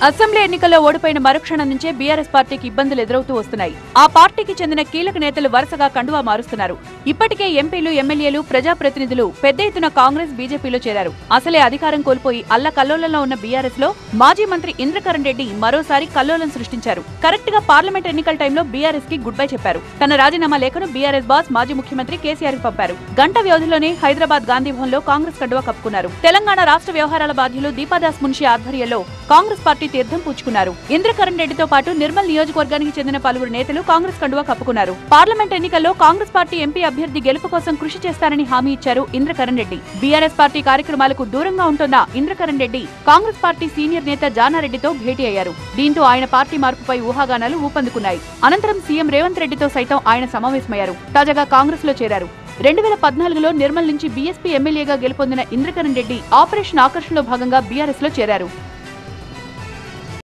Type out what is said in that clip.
assembly ఎన్నికల్లో ఓడిపోయిన మరుక్షణం నుంచే బీఆర్ఎస్ పార్టీకి ఇబ్బందులు ఎదురవుతూ వస్తున్నాయి ఆ పార్టీకి చెందిన కీలక నేతలు వరుసగా కండువా మారుస్తున్నారు ఇప్పటికే ఎంపీలు ఎమ్మెల్యేలు ప్రజాప్రతినిధులు పెద్ద ఎత్తున కాంగ్రెస్ బీజేపీలో చేరారు అసలే అధికారం కోల్పోయి అల్ల కల్లోలంలో ఉన్న బీఆర్ఎస్ లో మాజీ మంత్రి ఇంద్రకరణ్ రెడ్డి మరోసారి కల్లోలం సృష్టించారు కరెక్ట్ గా పార్లమెంట్ ఎన్నికల టైంలో బీఆర్ఎస్ కి గుడ్ బై చెప్పారు తన రాజీనామా లేఖను బీఆర్ఎస్ బాస్ మాజీ ముఖ్యమంత్రి కేసీఆర్ కి పంపారు గంట వ్యవధిలోనే హైదరాబాద్ గాంధీ భవన్ లో కాంగ్రెస్ కండువా కప్పుకున్నారు తెలంగాణ రాష్ట్ర వ్యవహారాల బాధ్యులు దీపాదాస్ మున్షి ఆధ్వర్యంలో కాంగ్రెస్ పార్టీ తీర్థం పుచ్చుకున్నారు ఇంద్రకరణ్ రెడ్డితో పాటు నిర్మల్ నియోజకవర్గానికి చెందిన పలువురు నేతలు కాంగ్రెస్ కండువా కప్పుకున్నారు పార్లమెంట్ ఎన్నికల్లో కాంగ్రెస్ పార్టీ ఎంపీ అభ్యర్థి గెలుపు కోసం కృషి చేస్తారని హామీ ఇచ్చారు ఇంద్రకరణ్ రెడ్డి బీఆర్ఎస్ పార్టీ కార్యక్రమాలకు దూరంగా ఉంటున్న Indrakaran Reddy Congress party senior నేత జానారెడ్డితో భేటీ అయ్యారు దీంతో ఆయన పార్టీ మార్పుపై ఊహాగానాలు ఊపందుకున్నాయి అనంతరం సీఎం రేవంత్ రెడ్డితో సైతం ఆయన సమావేశమయ్యారు తాజాగా కాంగ్రెస్ లో చేరారు రెండు వేల పద్నాలుగులో నిర్మల్ నుంచి బీఎస్పీ ఎమ్మెల్యేగా గెలుపొందిన ఇంద్రకరణ్ రెడ్డి ఆపరేషన్ ఆకర్షణలో భాగంగా బీఆర్ఎస్ లో చేరారు